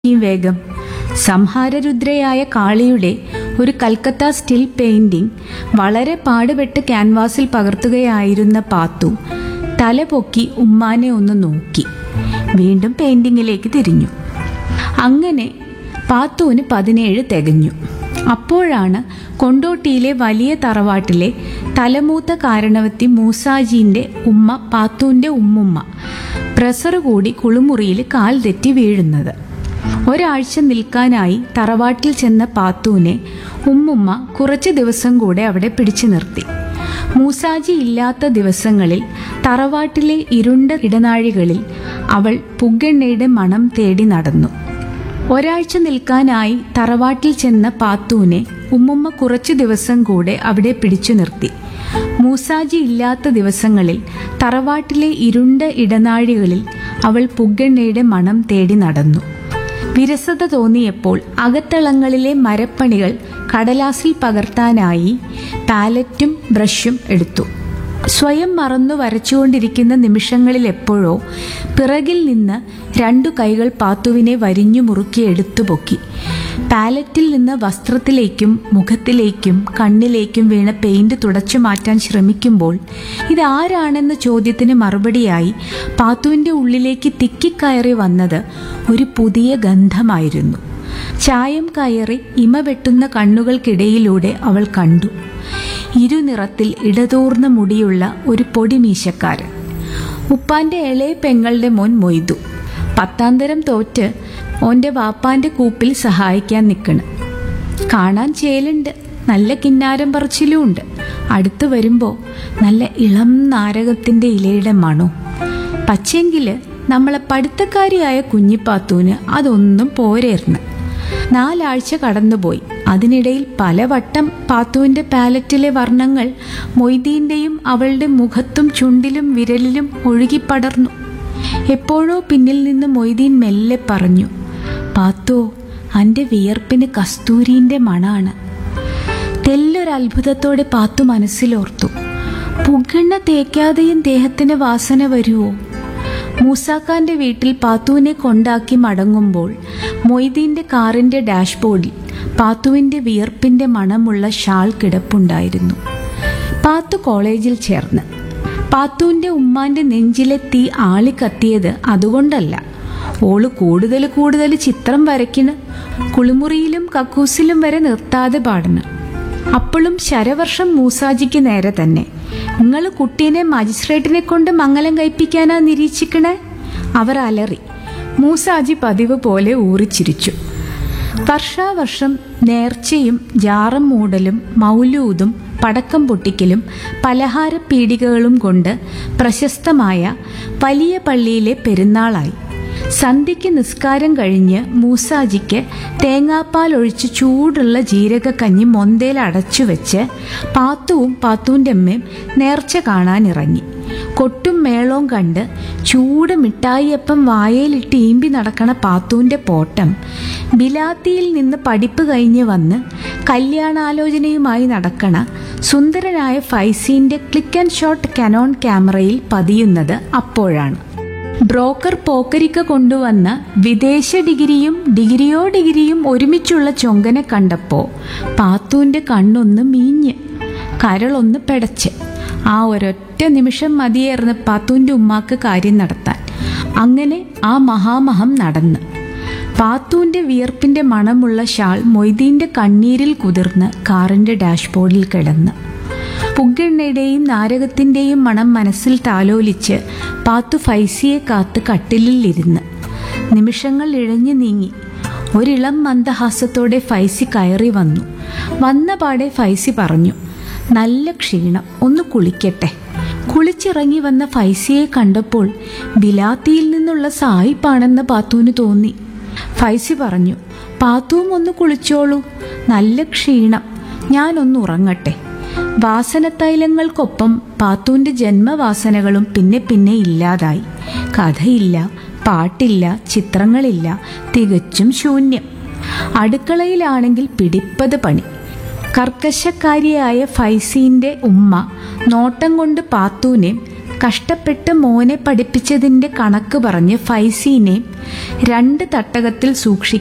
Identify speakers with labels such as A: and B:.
A: ഈ വേഗം സംഹാരരുദ്രയായ കാളിയുടെ ഒരു കൽക്കത്ത സ്റ്റിൽ പെയിന്റിംഗ് വളരെ പാടുപെട്ട് ക്യാൻവാസിൽ പകർത്തുകയായിരുന്ന പാത്തു തല പൊക്കി ഉമ്മാനെ ഒന്ന് നോക്കി വീണ്ടും പെയിന്റിങ്ങിലേക്ക് തിരിഞ്ഞു അങ്ങനെ പാത്തുവിന് പതിനേഴ് തികഞ്ഞു അപ്പോഴാണ് കൊണ്ടോട്ടിയിലെ വലിയ തറവാട്ടിലെ തലമൂത്ത കാരണവത്തി മൂസാജീന്റെ ഉമ്മ പാത്തുവിന്റെ ഉമ്മുമ്മ പ്രസറ് കൂടി കുളിമുറിയിൽ കാൽ തെറ്റി വീഴുന്നത് ഒരാഴ്ച നിൽക്കാനായി തറവാട്ടിൽ ചെന്ന പാത്തുവിനെ ഉമ്മുമ്മ കുറച്ച് ദിവസം കൂടെ അവിടെ പിടിച്ചു നിർത്തി മൂസാജി ഇല്ലാത്ത ദിവസങ്ങളിൽ തറവാട്ടിലെ ഇരുണ്ട ഇടനാഴികളിൽ അവൾ പുകെണ്ണയുടെ മണം തേടി നടന്നു ഒരാഴ്ച നിൽക്കാനായി തറവാട്ടിൽ ചെന്ന പാത്തുവിനെ ഉമ്മുമ്മ കുറച്ചു ദിവസം കൂടെ അവിടെ പിടിച്ചു നിർത്തി മൂസാജി ഇല്ലാത്ത ദിവസങ്ങളിൽ തറവാട്ടിലെ ഇരുണ്ട ഇടനാഴികളിൽ അവൾ പുകെണ്ണയുടെ മണം തേടി നടന്നു വിരസത തോന്നിയപ്പോൾ അകത്തളങ്ങളിലെ മരപ്പണികൾ കടലാസിൽ പകർത്താനായി പാലറ്റും ബ്രഷും എടുത്തു സ്വയം മറന്നു വരച്ചുകൊണ്ടിരിക്കുന്ന നിമിഷങ്ങളിൽ എപ്പോഴോ പിറകിൽ നിന്ന് രണ്ടു കൈകൾ പാത്തുവിനെ വരിഞ്ഞു മുറുക്കി എടുത്തു പൊക്കി പാലറ്റിൽ നിന്ന് വസ്ത്രത്തിലേക്കും മുഖത്തിലേക്കും കണ്ണിലേക്കും വീണ പെയിന്റ് തുടച്ചു മാറ്റാൻ ശ്രമിക്കുമ്പോൾ ഇതാരാണെന്ന ചോദ്യത്തിന് മറുപടിയായി പാത്തുവിന്റെ ഉള്ളിലേക്ക് തിക്കിക്കയറി വന്നത് ഒരു പുതിയ ഗന്ധമായിരുന്നു ചായം കയറി ഇമ വെട്ടുന്ന കണ്ണുകൾക്കിടയിലൂടെ അവൾ കണ്ടു ഇരുനിറത്തിൽ ഇടതൂർന്ന മുടിയുള്ള ഒരു പൊടിമീശക്കാരൻ ഉപ്പാന്റെ ഇളയ പെങ്ങളുടെ മോൻ മൊയ്തു പത്താന്തരം തോറ്റ് ഓന്റെ വാപ്പാന്റെ കൂപ്പിൽ സഹായിക്കാൻ നിൽക്കണ് കാണാൻ ചേലുണ്ട് നല്ല കിന്നാരം പറച്ചിലും ഉണ്ട് അടുത്ത് വരുമ്പോ നല്ല ഇളം നാരകത്തിന്റെ ഇലയുടെ മണോ പക്ഷെങ്കില് നമ്മളെ പഠിത്തക്കാരിയായ കുഞ്ഞിപ്പാത്തൂന് അതൊന്നും പോരേർന്ന് നാലാഴ്ച കടന്നുപോയി അതിനിടയിൽ പലവട്ടം പാത്തുവിന്റെ പാലറ്റിലെ വർണ്ണങ്ങൾ മൊയ്തീന്റെയും അവളുടെ മുഖത്തും ചുണ്ടിലും വിരലിലും ഒഴുകിപ്പടർന്നു എപ്പോഴോ പിന്നിൽ നിന്ന് മൊയ്തീൻ മെല്ലെ പറഞ്ഞു പാത്തോ അന്റെ വിയർപ്പിന് കസ്തൂരിന്റെ മണാണ് തെല്ലൊരത്ഭുതത്തോടെ പാത്തു മനസ്സിലോർത്തു പുകണ്ണ തേക്കാതെയും ദേഹത്തിന് വാസന വരുവോ മൂസാക്കാന്റെ വീട്ടിൽ പാത്തുവിനെ കൊണ്ടാക്കി മടങ്ങുമ്പോൾ മൊയ്തീന്റെ കാറിന്റെ ഡാഷ്ബോർഡിൽ പാത്തുവിന്റെ വിയർപ്പിന്റെ മണമുള്ള ഷാൾ കിടപ്പുണ്ടായിരുന്നു പാത്തു കോളേജിൽ ചേർന്ന് പാത്തുവിന്റെ ഉമ്മാന്റെ നെഞ്ചിലെ തീ ആളിക്കത്തിയത് അതുകൊണ്ടല്ല ഓള് കൂടുതൽ കൂടുതൽ ചിത്രം വരയ്ക്കണ് കുളിമുറിയിലും കക്കൂസിലും വരെ നിർത്താതെ പാടണ് അപ്പോഴും ശരവർഷം മൂസാജിക്ക് നേരെ തന്നെ നിങ്ങൾ കുട്ടീനെ മജിസ്ട്രേറ്റിനെ കൊണ്ട് മംഗലം കഴിപ്പിക്കാനാ നിരീക്ഷിക്കണേ അവർ അലറി മൂസാജി പതിവ് പോലെ ഊറിച്ചിരിച്ചു വർഷാവർഷം നേർച്ചയും ജാറം മൂടലും മൗലൂദും പടക്കം പൊട്ടിക്കലും പലഹാര പീടികകളും കൊണ്ട് പ്രശസ്തമായ വലിയ പള്ളിയിലെ പെരുന്നാളായി സന്ധ്യയ്ക്ക് നിസ്കാരം കഴിഞ്ഞ് മൂസാജിക്ക് തേങ്ങാപ്പാൽ ഒഴിച്ച് ചൂടുള്ള ജീരകക്കഞ്ഞി മൊന്തയിൽ അടച്ചു വെച്ച് പാത്തുവും പാത്തുവിൻ്റെ അമ്മയും നേർച്ച കാണാനിറങ്ങി കൊട്ടും മേളവും കണ്ട് ചൂട് മിഠായിയപ്പം വായയിലിട്ട് ഈമ്പി നടക്കണ പാത്തുവിൻ്റെ പോട്ടം ബിലാത്തിയിൽ നിന്ന് പഠിപ്പ് കഴിഞ്ഞ് വന്ന് കല്യാണാലോചനയുമായി നടക്കണ സുന്ദരനായ ഫൈസീൻ്റെ ക്ലിക്ക് ആൻഡ് ഷോട്ട് കനോൺ ക്യാമറയിൽ പതിയുന്നത് അപ്പോഴാണ് ബ്രോക്കർ പോക്കരിക്ക കൊണ്ടുവന്ന വിദേശ ഡിഗ്രിയും ഡിഗ്രിയോ ഡിഗ്രിയും ഒരുമിച്ചുള്ള ചൊങ്കനെ കണ്ടപ്പോ പാത്തുവിന്റെ കണ്ണൊന്ന് മീഞ്ഞ് കരളൊന്ന് പെടച്ച് ആ ഒരൊറ്റ നിമിഷം മതിയായിരുന്നു പാത്തുവിന്റെ ഉമ്മാക്ക് കാര്യം നടത്താൻ അങ്ങനെ ആ മഹാമഹം നടന്ന് പാത്തുവിന്റെ വിയർപ്പിന്റെ മണമുള്ള ഷാൾ മൊയ്തീന്റെ കണ്ണീരിൽ കുതിർന്ന് കാറിന്റെ ഡാഷ്ബോർഡിൽ കിടന്ന് പുകെണ്ണയുടെയും നാരകത്തിന്റെയും മണം മനസ്സിൽ താലോലിച്ച് പാത്തു ഫൈസിയെ കാത്ത് കട്ടിലിൽ ഇരുന്ന് നിമിഷങ്ങൾ ഇഴഞ്ഞു നീങ്ങി ഒരിളം മന്ദഹാസത്തോടെ ഫൈസി കയറി വന്നു വന്ന പാടെ ഫൈസി പറഞ്ഞു നല്ല ക്ഷീണം ഒന്ന് കുളിക്കട്ടെ കുളിച്ചിറങ്ങി വന്ന ഫൈസിയെ കണ്ടപ്പോൾ ബിലാത്തിയിൽ നിന്നുള്ള സായിപ്പാണെന്ന് പാത്തുവിന് തോന്നി ഫൈസി പറഞ്ഞു പാത്തുവും ഒന്ന് കുളിച്ചോളൂ നല്ല ക്ഷീണം ഞാനൊന്ന് ഉറങ്ങട്ടെ വാസനത്തൈലങ്ങൾക്കൊപ്പം പാത്തുവിന്റെ ജന്മവാസനകളും പിന്നെ പിന്നെ ഇല്ലാതായി കഥയില്ല പാട്ടില്ല ചിത്രങ്ങളില്ല തികച്ചും ശൂന്യം അടുക്കളയിലാണെങ്കിൽ പിടിപ്പത് പണി കർക്കശക്കാരിയായ ഫൈസീന്റെ ഉമ്മ നോട്ടം കൊണ്ട് പാത്തൂനെ കഷ്ടപ്പെട്ട് മോനെ പഠിപ്പിച്ചതിന്റെ കണക്ക് പറഞ്ഞ് ഫൈസീനെ രണ്ട് തട്ടകത്തിൽ സൂക്ഷിക്കാൻ